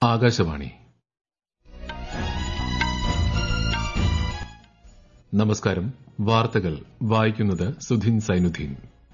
ആകാശവാണി നമസ്കാരം വാർത്തകൾ വായിക്കുന്നത് സുധിൻ സൈനുദ്ദീൻ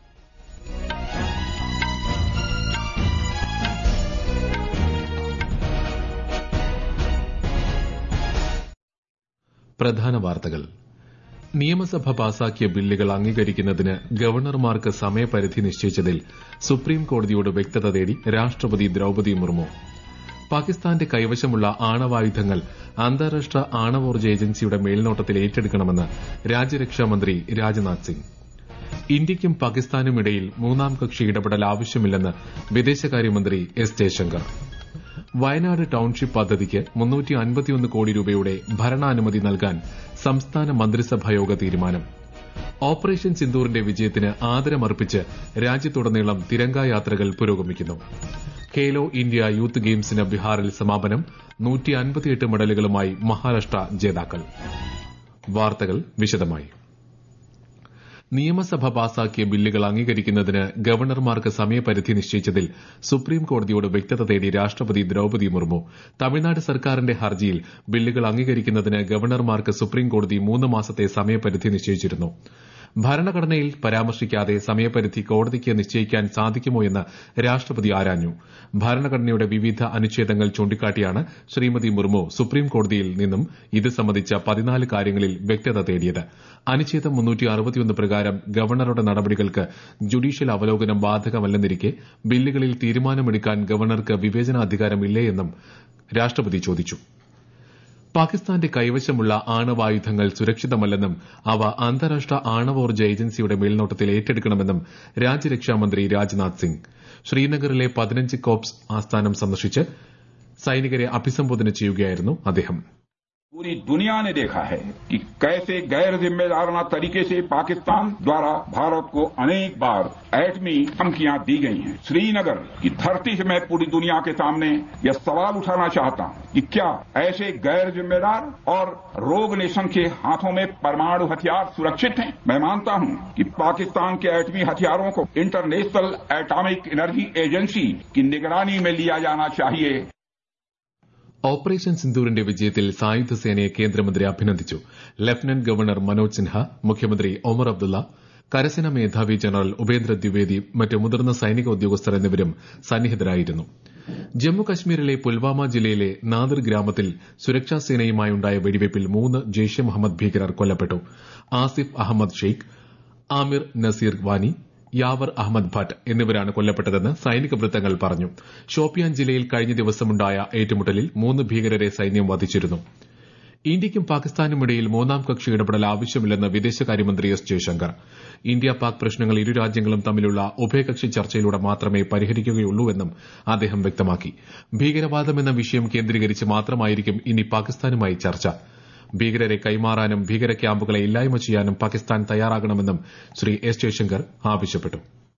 പ്രധാന വാർത്തകൾ നിയമസഭ പാസാക്കിയ ബില്ലുകൾ അംഗീകരിക്കുന്നതിന് ഗവർണർമാർക്ക് സമയപരിധി നിശ്ചയിച്ചതിൽ സുപ്രീം കോടതിയോട് വ്യക്തത തേടി രാഷ്ട്രപതി ദ്രൌപദി മുർമു പാകിസ്ഥാന്റെ കൈവശമുള്ള ആണവായുധങ്ങൾ അന്താരാഷ്ട്ര ആണവോർജ്ജ ഏജൻസിയുടെ മേൽനോട്ടത്തിൽ ഏറ്റെടുക്കണമെന്ന് രാജ്യരക്ഷാമന്ത്രി രാജ്നാഥ് സിംഗ് ഇന്ത്യയ്ക്കും പാകിസ്ഥാനുമിടയിൽ മൂന്നാം കക്ഷി ഇടപെടൽ ആവശ്യമില്ലെന്ന് വിദേശകാര്യമന്ത്രി എസ് ജയശങ്കർ വയനാട് ടൌൺഷിപ്പ് പദ്ധതിക്ക് കോടി രൂപയുടെ ഭരണാനുമതി നൽകാൻ സംസ്ഥാന മന്ത്രിസഭായോഗ തീരുമാനം ഓപ്പറേഷൻ സിന്ദൂറിന്റെ വിജയത്തിന് ആദരമർപ്പിച്ച് രാജ്യത്തുടനീളം തിരങ്കായാത്രകൾ പുരോഗമിക്കുന്നു ഖേലോ ഇന്ത്യ യൂത്ത് ഗെയിംസിന് ബീഹാറിൽ സമാപനം മെഡലുകളുമായി മഹാരാഷ്ട്ര ജേതാക്കൾ വാർത്തകൾ വിശദമായി നിയമസഭ പാസാക്കിയ ബില്ലുകൾ അംഗീകരിക്കുന്നതിന് ഗവർണർമാർക്ക് സമയപരിധി നിശ്ചയിച്ചതിൽ സുപ്രീം കോടതിയോട് വ്യക്തത തേടി രാഷ്ട്രപതി ദ്രൌപദി മുർമു തമിഴ്നാട് സർക്കാരിന്റെ ഹർജിയിൽ ബില്ലുകൾ അംഗീകരിക്കുന്നതിന് ഗവർണർമാർക്ക് സുപ്രീം കോടതി മൂന്ന് മാസത്തെ സമയപരിധി നിശ്ചയിച്ചിരുന്നു ഭരണഘടനയിൽ പരാമർശിക്കാതെ സമയപരിധി കോടതിക്ക് നിശ്ചയിക്കാൻ സാധിക്കുമോ എന്ന് രാഷ്ട്രപതി ആരാഞ്ഞു ഭരണഘടനയുടെ വിവിധ അനുച്ഛേദങ്ങൾ ചൂണ്ടിക്കാട്ടിയാണ് ശ്രീമതി മുർമു സുപ്രീം കോടതിയിൽ നിന്നും ഇത് സംബന്ധിച്ച പതിനാല് കാര്യങ്ങളിൽ വ്യക്തത തേടിയത് അനുച്ഛേദം പ്രകാരം ഗവർണറുടെ നടപടികൾക്ക് ജുഡീഷ്യൽ അവലോകനം ബാധകമല്ലെന്നിരിക്കെ ബില്ലുകളിൽ തീരുമാനമെടുക്കാൻ ഗവർണർക്ക് വിവേചനാധികാരമില്ലേ എന്നും രാഷ്ട്രപതി ചോദിച്ചു പാകിസ്ഥാന്റെ കൈവശമുള്ള ആണവായുധങ്ങൾ സുരക്ഷിതമല്ലെന്നും അവ അന്താരാഷ്ട്ര ആണവോർജ്ജ ഏജൻസിയുടെ മേൽനോട്ടത്തിൽ ഏറ്റെടുക്കണമെന്നും രാജ്യരക്ഷാമന്ത്രി രാജ്നാഥ് സിംഗ് ശ്രീനഗറിലെ പതിനഞ്ച് കോപ്സ് ആസ്ഥാനം സന്ദർശിച്ച് സൈനികരെ അഭിസംബോധന ചെയ്യുകയായിരുന്നു അദ്ദേഹം पूरी दुनिया ने देखा है कि कैसे गैर जिम्मेदाराना तरीके से पाकिस्तान द्वारा भारत को अनेक बार एटमी धमकियां दी गई हैं श्रीनगर की धरती से मैं पूरी दुनिया के सामने यह सवाल उठाना चाहता हूं कि क्या ऐसे गैर जिम्मेदार और रोग नेशन के हाथों में परमाणु हथियार सुरक्षित हैं मैं मानता हूं कि पाकिस्तान के एटमी हथियारों को इंटरनेशनल एटॉमिक एनर्जी एजेंसी की निगरानी में लिया जाना चाहिए ഓപ്പറേഷൻ സിന്ദൂറിന്റെ വിജയത്തിൽ സായുധ സേനയെ കേന്ദ്രമന്ത്രി അഭിനന്ദിച്ചു ലഫ്റ്റനന്റ് ഗവർണർ മനോജ് സിൻഹ മുഖ്യമന്ത്രി ഒമർ അബ്ദുള്ള കരസേനാ മേധാവി ജനറൽ ഉപേന്ദ്ര ദ്വിവേദി മറ്റ് മുതിർന്ന സൈനിക ഉദ്യോഗസ്ഥർ എന്നിവരും സന്നിഹിതരായിരുന്നു ജമ്മു കശ്മീരിലെ പുൽവാമ ജില്ലയിലെ നാദിർ ഗ്രാമത്തിൽ സുരക്ഷാ സേനയുമായുണ്ടായ വെടിവയ്പിൽ മൂന്ന് ജെയ്ഷെ മുഹമ്മദ് ഭീകരർ കൊല്ലപ്പെട്ടു ആസിഫ് അഹമ്മദ് ഷെയ്ഖ് ആമിർ നസീർ വാനി യാവർ അഹമ്മദ് ഭട്ട് എന്നിവരാണ് കൊല്ലപ്പെട്ടതെന്ന് സൈനിക വൃത്തങ്ങൾ പറഞ്ഞു ഷോപ്പിയാൻ ജില്ലയിൽ കഴിഞ്ഞ ദിവസമുണ്ടായ ഏറ്റുമുട്ടലിൽ മൂന്ന് ഭീകരരെ സൈന്യം വധിച്ചിരുന്നു ഇന്ത്യയ്ക്കും പാകിസ്ഥാനുമിടയിൽ മൂന്നാം കക്ഷി ഇടപെടൽ ആവശ്യമില്ലെന്ന് വിദേശകാര്യമന്ത്രി എസ് ജയശങ്കർ ഇന്ത്യ പാക് പ്രശ്നങ്ങൾ ഇരു രാജ്യങ്ങളും തമ്മിലുള്ള ഉഭയകക്ഷി ചർച്ചയിലൂടെ മാത്രമേ പരിഹരിക്കുകയുള്ളൂവെന്നും അദ്ദേഹം വ്യക്തമാക്കി ഭീകരവാദമെന്ന വിഷയം കേന്ദ്രീകരിച്ച് മാത്രമായിരിക്കും ഇനി പാകിസ്ഥാനുമായി ചർച്ച ഭീകരരെ കൈമാറാനും ഭീകര ക്യാമ്പുകളെ ഇല്ലായ്മ ചെയ്യാനും പാകിസ്ഥാൻ തയ്യാറാകണമെന്നും ശ്രീ എസ് ജയശങ്കർ ആവശ്യപ്പെട്ടു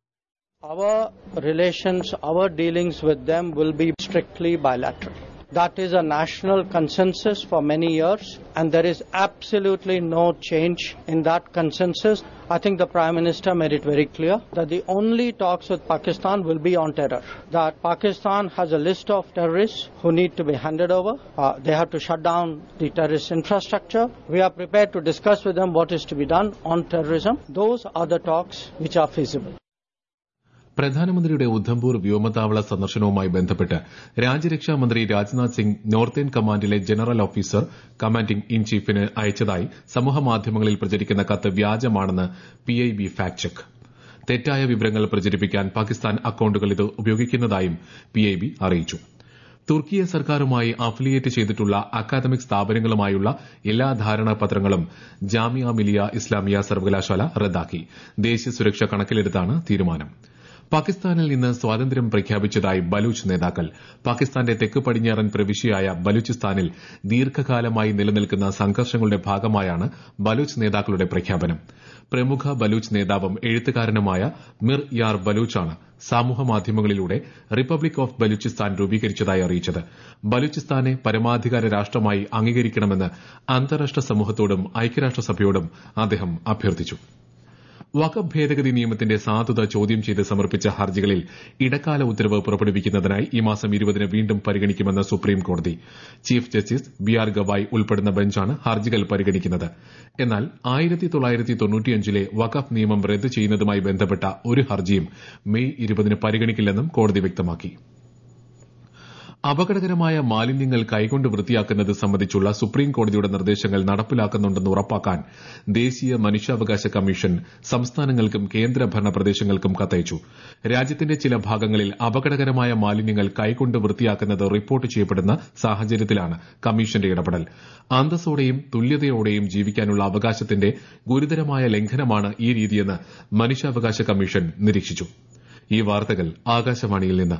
Our relations, our dealings with them will be strictly bilateral. That is a national consensus for many years, and there is absolutely no change in that consensus. I think the Prime Minister made it very clear that the only talks with Pakistan will be on terror. That Pakistan has a list of terrorists who need to be handed over. Uh, they have to shut down the terrorist infrastructure. We are prepared to discuss with them what is to be done on terrorism. Those are the talks which are feasible. പ്രധാനമന്ത്രിയുടെ ഉദ്ധംപൂർ വ്യോമതാവള സന്ദർശനവുമായി ബന്ധപ്പെട്ട് രാജ്യരക്ഷാമന്ത്രി Rajnath Singh northern കമാൻഡിലെ general officer commanding in ചീഫിന് അയച്ചതായി സമൂഹമാധ്യമങ്ങളിൽ പ്രചരിക്കുന്ന കത്ത് വ്യാജമാണെന്ന് പിഐബി ഫാക്ട് ചെക്ക് തെറ്റായ വിവരങ്ങൾ പ്രചരിപ്പിക്കാൻ പാകിസ്ഥാൻ അക്കൌണ്ടുകൾ ഇത് ഉപയോഗിക്കുന്നതായും പിഐബി അറിയിച്ചു തുർക്കിയ സർക്കാരുമായി അഫിലിയേറ്റ് ചെയ്തിട്ടുള്ള അക്കാദമിക് സ്ഥാപനങ്ങളുമായുള്ള എല്ലാ ധാരണാപത്രങ്ങളും ജാമിയ മിലിയ ഇസ്ലാമിയ സർവകലാശാല റദ്ദാക്കി ദേശീയ സുരക്ഷ കണക്കിലെടുത്താണ് തീരുമാനം പാകിസ്ഥാനിൽ നിന്ന് സ്വാതന്ത്ര്യം പ്രഖ്യാപിച്ചതായി ബലൂച്ച് നേതാക്കൾ പാകിസ്ഥാന്റെ തെക്ക് പടിഞ്ഞാറൻ പ്രവിശ്യയായ ബലൂചിസ്ഥാനിൽ ദീർഘകാലമായി നിലനിൽക്കുന്ന സംഘർഷങ്ങളുടെ ഭാഗമായാണ് ബലൂച്ച് നേതാക്കളുടെ പ്രഖ്യാപനം പ്രമുഖ ബലൂച്ച് നേതാവും എഴുത്തുകാരനുമായ മിർ യാർ ബലൂച്ചാണ് സാമൂഹ്യമാധ്യമങ്ങളിലൂടെ റിപ്പബ്ലിക് ഓഫ് ബലൂചിസ്ഥാൻ രൂപീകരിച്ചതായി അറിയിച്ചത് ബലൂചിസ്ഥാനെ പരമാധികാര രാഷ്ട്രമായി അംഗീകരിക്കണമെന്ന് അന്താരാഷ്ട്ര സമൂഹത്തോടും ഐക്യരാഷ്ട്രസഭയോടും അദ്ദേഹം അഭ്യർത്ഥിച്ചു വഖഫ് ഭേദഗതി നിയമത്തിന്റെ സാധുത ചോദ്യം ചെയ്ത് സമർപ്പിച്ച ഹർജികളിൽ ഇടക്കാല ഉത്തരവ് പുറപ്പെടുവിക്കുന്നതിനായി ഈ മാസം ഇരുപതിന് വീണ്ടും പരിഗണിക്കുമെന്ന് സുപ്രീം കോടതി chief justice B R Gavai ഉൾപ്പെടുന്ന ബെഞ്ചാണ് ഹർജികൾ പരിഗണിക്കുന്നത് എന്നാൽ ആയിരത്തി തൊള്ളായിരത്തി തൊണ്ണൂറ്റിയഞ്ചിലെ വഖഫ് നിയമം റദ്ദ് ചെയ്യുന്നതുമായി ബന്ധപ്പെട്ട ഒരു ഹർജിയും മെയ് ഇരുപതിന് പരിഗണിക്കില്ലെന്നും കോടതി വ്യക്തമാക്കി അപകടകരമായ മാലിന്യങ്ങൾ കൈകൊണ്ട് വൃത്തിയാക്കുന്നത് സംബന്ധിച്ചുള്ള സുപ്രീം കോടതിയുടെ നിർദ്ദേശങ്ങൾ നടപ്പിലാക്കുന്നുണ്ടെന്ന് ഉറപ്പാക്കാൻ ദേശീയ മനുഷ്യാവകാശ കമ്മീഷൻ സംസ്ഥാനങ്ങൾക്കും കേന്ദ്രഭരണ പ്രദേശങ്ങൾക്കും കത്തയച്ചു രാജ്യത്തിന്റെ ചില ഭാഗങ്ങളിൽ അപകടകരമായ മാലിന്യങ്ങൾ കൈകൊണ്ട് വൃത്തിയാക്കുന്നത് റിപ്പോർട്ട് ചെയ്യപ്പെടുന്ന സാഹചര്യത്തിലാണ് കമ്മീഷന്റെ ഇടപെടൽ അന്തസ്സോടെയും തുല്യതയോടെയും ജീവിക്കാനുള്ള അവകാശത്തിന്റെ ഗുരുതരമായ ലംഘനമാണ് ഈ രീതിയെന്ന് മനുഷ്യാവകാശ കമ്മീഷൻ നിരീക്ഷിച്ചു ഈ വാർത്തകൾ ആകാശവാണിയിൽ നിന്ന്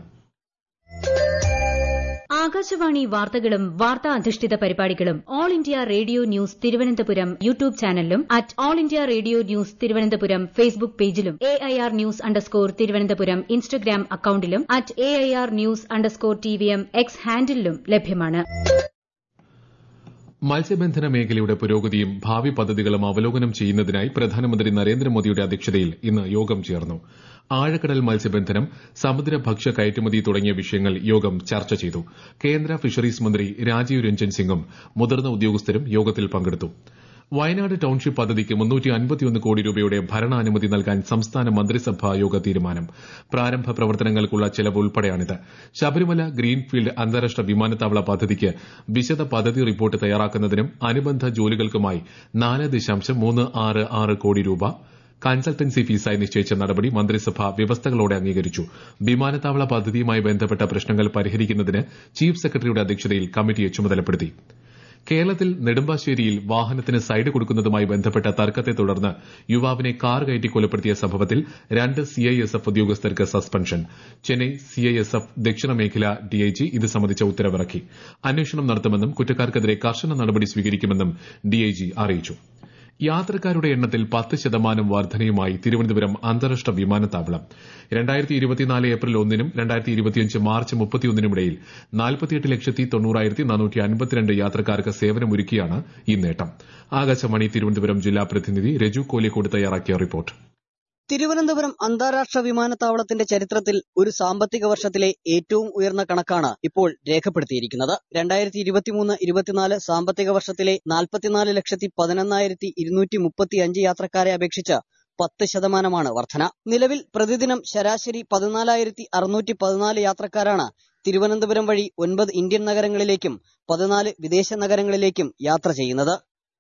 ആകാശവാണി വാർത്തകളും വാർത്താ അധിഷ്ഠിത പരിപാടികളും all India radio news Thiruvananthapuram YouTube ചാനലിലും at all India radio news Thiruvananthapuram Facebook പേജിലും A I R news underscore Thiruvananthapuram Instagram അക്കൌണ്ടിലും at A I R news underscore T V M X ഹാൻഡിലും ലഭ്യമാണ് മത്സ്യബന്ധന മേഖലയുടെ പുരോഗതിയും ഭാവി പദ്ധതികളും അവലോകനം ചെയ്യുന്നതിനായി പ്രധാനമന്ത്രി നരേന്ദ്രമോദിയുടെ അധ്യക്ഷതയിൽ ഇന്ന് യോഗം ചേർന്നു ആഴക്കടൽ മത്സ്യബന്ധനം സമുദ്ര ഭക്ഷ്യ കയറ്റുമതി തുടങ്ങിയ വിഷയങ്ങൾ യോഗം ചർച്ച ചെയ്തു കേന്ദ്ര ഫിഷറീസ് മന്ത്രി രാജീവ് രഞ്ജൻ സിംഗും മുതിർന്ന ഉദ്യോഗസ്ഥരും യോഗത്തിൽ പങ്കെടുത്തു വയനാട് ടൌൺഷിപ്പ് പദ്ധതിക്ക് കോടി രൂപയുടെ ഭരണാനുമതി നൽകാൻ സംസ്ഥാന മന്ത്രിസഭാ യോഗ തീരുമാനം പ്രാരംഭ പ്രവർത്തനങ്ങൾക്കുള്ള ചെലവ് ഉൾപ്പെടെയാണിത് ശബരിമല ഗ്രീൻഫീൽഡ് അന്താരാഷ്ട്ര വിമാനത്താവള പദ്ധതിക്ക് വിശദ പദ്ധതി റിപ്പോർട്ട് തയ്യാറാക്കുന്നതിനും അനുബന്ധ ജോലികൾക്കുമായി നാല് ദശാംശം മൂന്ന് ആറ് ആറ് കോടി രൂപ കൺസൾട്ടൻസി ഫീസായി നിശ്ചയിച്ച നടപടി മന്ത്രിസഭ വ്യവസ്ഥകളോടെ അംഗീകരിച്ചു വിമാനത്താവള പദ്ധതിയുമായി ബന്ധപ്പെട്ട പ്രശ്നങ്ങൾ പരിഹരിക്കുന്നതിന് ചീഫ് സെക്രട്ടറിയുടെ അധ്യക്ഷതയിൽ കമ്മിറ്റിയെ ചുമതലപ്പെടുത്തി കേരളത്തിൽ നെടുമ്പാശ്ശേരിയിൽ വാഹനത്തിന് സൈഡ് കൊടുക്കുന്നതുമായി ബന്ധപ്പെട്ട തർക്കത്തെ തുടർന്ന് യുവാവിനെ കാർ കയറ്റി കൊലപ്പെടുത്തിയ സംഭവത്തിൽ രണ്ട് സിഐഎസ്എഫ് ഉദ്യോഗസ്ഥർക്ക് സസ്പെൻഷൻ ചെന്നൈ സിഐഎസ്എഫ് ദക്ഷിണ മേഖല ഡിഐജി ഇത് സംബന്ധിച്ച ഉത്തരവിറക്കി അന്വേഷണം നടത്തുമെന്നും കുറ്റക്കാർക്കെതിരെ കർശന നടപടി സ്വീകരിക്കുമെന്നും ഡിഐജി അറിയിച്ചു യാത്രക്കാരുടെ എണ്ണത്തിൽ പത്ത് ശതമാനം വർധനയുമായി തിരുവനന്തപുരം അന്താരാഷ്ട്ര വിമാനത്താവളം രണ്ടായിരത്തി ഇരുപത്തിനാല് ഏപ്രിൽ ഒന്നിനും രണ്ടായിരത്തി ഇരുപത്തിയഞ്ച് മാർച്ച് മുപ്പത്തിയൊന്നിനുമിടയിൽ നാൽപ്പത്തിയെട്ട് ലക്ഷത്തി തൊണ്ണൂറായിരത്തി നാനൂറ്റി അൻപത്തിരണ്ട് യാത്രക്കാർക്ക് സേവനമൊരുക്കിയാണ് ഈ നേട്ടം ആകാശവാണി തിരുവനന്തപുരം ജില്ലാ പ്രതിനിധി രജു കോലിക്കോട് തയ്യാറാക്കിയ റിപ്പോർട്ട് തിരുവനന്തപുരം അന്താരാഷ്ട്ര വിമാനത്താവളത്തിന്റെ ചരിത്രത്തിൽ ഒരു സാമ്പത്തിക വർഷത്തിലെ ഏറ്റവും ഉയർന്ന കണക്കാണ് ഇപ്പോൾ രേഖപ്പെടുത്തിയിരിക്കുന്നത് രണ്ടായിരത്തി ഇരുപത്തിമൂന്ന് ഇരുപത്തിനാല് സാമ്പത്തിക വർഷത്തിലെ നാൽപ്പത്തിനാല് ലക്ഷത്തി പതിനൊന്നായിരത്തി ഇരുന്നൂറ്റി മുപ്പത്തി അഞ്ച് യാത്രക്കാരെ അപേക്ഷിച്ച് പത്ത് ശതമാനമാണ് വർധന നിലവിൽ പ്രതിദിനം ശരാശരി പതിനാലായിരത്തി അറുന്നൂറ്റി പതിനാല് യാത്രക്കാരാണ് തിരുവനന്തപുരം വഴി ഒൻപത് ഇന്ത്യൻ നഗരങ്ങളിലേക്കും പതിനാല് വിദേശ നഗരങ്ങളിലേക്കും യാത്ര ചെയ്യുന്നത്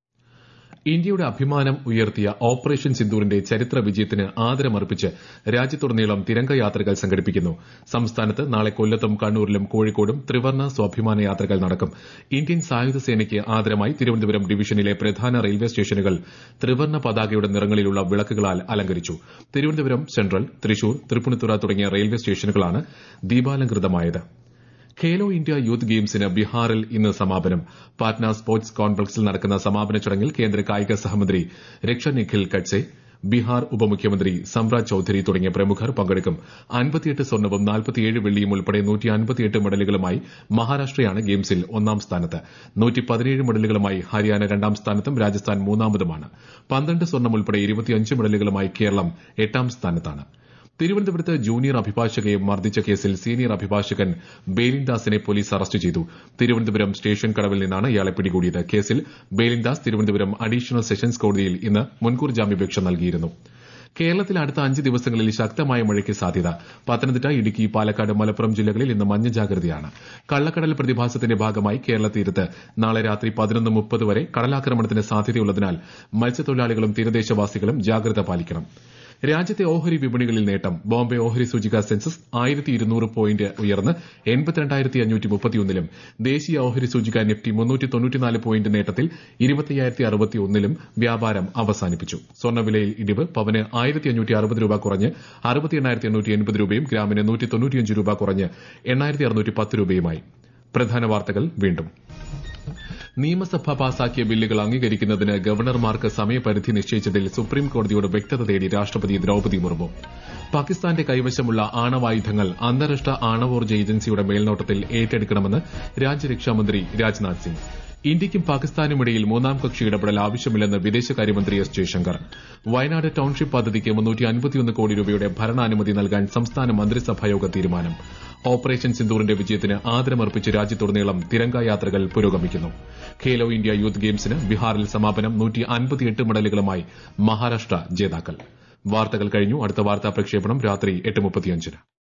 ഇന്ത്യയുടെ അഭിമാനം ഉയർത്തിയ ഓപ്പറേഷൻ സിന്ദൂറിന്റെ ചരിത്ര വിജയത്തിന് ആദരമർപ്പിച്ച് രാജ്യത്തുടനീളം തിരംഗ യാത്രകൾ സംഘടിപ്പിക്കുന്നു സംസ്ഥാനത്ത് നാളെ കൊല്ലത്തും കണ്ണൂരിലും കോഴിക്കോടും ത്രിവർണ്ണ സ്വാഭിമാന യാത്രകൾ നടക്കും ഇന്ത്യൻ സായുധ സേനയ്ക്ക് ആദരമായി തിരുവനന്തപുരം ഡിവിഷനിലെ പ്രധാന റെയിൽവേ സ്റ്റേഷനുകൾ ത്രിവർണ്ണ പതാകയുടെ നിറങ്ങളിലുള്ള വിളക്കുകളാൽ അലങ്കരിച്ചു തിരുവനന്തപുരം സെൻട്രൽ തൃശൂർ തൃപ്പൂണിത്തുറ തുടങ്ങിയ റെയിൽവേ സ്റ്റേഷനുകളാണ് ദീപാലംകൃതമായത് ഖേലോ ഇന്ത്യ യൂത്ത് ഗെയിംസിന് ബീഹാറിൽ ഇന്ന് സമാപനം പാറ്റ്ന സ്പോർട്സ് കോംപ്ലക്സിൽ നടക്കുന്ന സമാപന ചടങ്ങിൽ കേന്ദ്ര കായിക സഹമന്ത്രി രക്ഷ നിഖിൽ കട്സെ ബീഹാർ ഉപമുഖ്യമന്ത്രി സംരാജ് ചൌധരി തുടങ്ങിയ പ്രമുഖർ പങ്കെടുക്കും അൻപത്തിയെട്ട് സ്വർണവും നാൽപ്പത്തിയേഴ് വെള്ളിയും ഉൾപ്പെടെ നൂറ്റി അൻപത്തിയെട്ട് മെഡലുകളുമായി മഹാരാഷ്ട്രയാണ് ഗെയിംസിൽ ഒന്നാം സ്ഥാനത്ത് നൂറ്റി പതിനേഴ് മെഡലുകളുമായി ഹരിയാന രണ്ടാം സ്ഥാനത്തും രാജസ്ഥാൻ മൂന്നാമതുമാണ് പന്ത്രണ്ട് സ്വർണം ഉൾപ്പെടെ ഇരുപത്തിയഞ്ച് മെഡലുകളുമായി കേരളം എട്ടാം സ്ഥാനത്താണ് തിരുവനന്തപുരത്ത് ജൂനിയർ അഭിഭാഷകയെ മർദ്ദിച്ച കേസിൽ സീനിയർ അഭിഭാഷകൻ ബേലിൻദാസിനെ പോലീസ് അറസ്റ്റ് ചെയ്തു തിരുവനന്തപുരം സ്റ്റേഷൻ കടവിൽ നിന്നാണ് ഇയാളെ പിടികൂടിയത് കേസിൽ ബേലിൻദാസ് തിരുവനന്തപുരം അഡീഷണൽ സെഷൻസ് കോടതിയിൽ ഇന്ന് മുൻകൂർ ജാമ്യാപേക്ഷ നൽകിയിരുന്നു കേരളത്തിൽ അടുത്ത അഞ്ച് ദിവസങ്ങളിൽ ശക്തമായ മഴയ്ക്ക് സാധ്യത പത്തനംതിട്ട ഇടുക്കി പാലക്കാട് മലപ്പുറം ജില്ലകളിൽ ഇന്ന് മഞ്ഞ ജാഗ്രതയാണ് കള്ളക്കടൽ പ്രതിഭാസത്തിന്റെ ഭാഗമായി കേരള തീരത്ത് നാളെ രാത്രി പതിനൊന്ന് മുപ്പത് വരെ കടലാക്രമണത്തിന് സാധ്യതയുള്ളതിനാൽ മത്സ്യത്തൊഴിലാളികളും തീരദേശവാസികളും ജാഗ്രത പാലിക്കണം രാജ്യത്തെ ഓഹരി വിപണികളിൽ നേട്ടം ബോംബെ ഓഹരി സൂചിക സെൻസസ് ആയിരത്തി ഇരുന്നൂറ് പോയിന്റ് ഉയർന്ന് എൺപത്തിരണ്ടായിരത്തി അഞ്ഞൂറ്റി മുപ്പത്തിയൊന്നിലും ദേശീയ ഓഹരി സൂചിക നിഫ്റ്റി മുന്നൂറ്റി തൊണ്ണൂറ്റിനാല് പോയിന്റ് നേട്ടത്തിൽ ഇരുപത്തിയ്യായിരത്തി അറുപത്തിയൊന്നിലും വ്യാപാരം അവസാനിപ്പിച്ചു സ്വർണ്ണവിലയിൽ ഇടിവ് പവന് ആയിരത്തി അഞ്ഞൂറ്റി അറുപത് രൂപ കുറഞ്ഞ് അറുപത്തി എണ്ണായിരത്തി എണ്ണൂറ്റി എൺപത് രൂപയും ഗ്രാമിന് നൂറ്റി തൊണ്ണൂറ്റിയഞ്ച് രൂപ കുറഞ്ഞ് എണ്ണായിരത്തി അറുന്നൂറ്റി പത്ത് രൂപയുമായി പ്രധാന വാർത്തകൾ വീണ്ടും നിയമസഭ പാസാക്കിയ ബില്ലുകൾ അംഗീകരിക്കുന്നതിന് ഗവർണർമാർക്ക് സമയപരിധി നിശ്ചയിച്ചതിൽ സുപ്രീം കോടതിയോട് വ്യക്തത തേടി രാഷ്ട്രപതി ദ്രൌപതി മുർമു പാകിസ്ഥാന്റെ കൈവശമുള്ള ആണവായുധങ്ങൾ അന്താരാഷ്ട്ര ആണവോർജ്ജ ഏജൻസിയുടെ മേൽനോട്ടത്തിൽ ഏറ്റെടുക്കണമെന്ന് രാജ്യരക്ഷാമന്ത്രി രാജ്നാഥ് സിംഗ് ഇന്ത്യയ്ക്കും പാകിസ്ഥാനുമിടയിൽ മൂന്നാം കക്ഷി ഇടപെടൽ ആവശ്യമില്ലെന്ന് വിദേശകാര്യമന്ത്രി എസ് ജയശങ്കർ വയനാട് ടൌൺഷിപ്പ് പദ്ധതിക്ക് കോടി രൂപയുടെ ഭരണാനുമതി നൽകാൻ സംസ്ഥാന മന്ത്രിസഭായോഗ തീരുമാനം ഓപ്പറേഷൻ സിന്ദൂറിന്റെ വിജയത്തിന് ആദരമർപ്പിച്ച് രാജ്യത്തുടനീളം തിരങ്ക യാത്രകൾ പുരോഗമിക്കുന്നു ഖേലോ ഇന്ത്യ യൂത്ത് ഗെയിംസിന് ബീഹാറിൽ സമാപനം മെഡലുകളുമായി മഹാരാഷ്ട്ര ജേതാക്കൾ വാർത്തകൾ കഴിഞ്ഞു അടുത്ത വാർത്താ പ്രക്ഷേപണം രാത്രി എട്ട് മുപ്പത്തിയഞ്ചിന്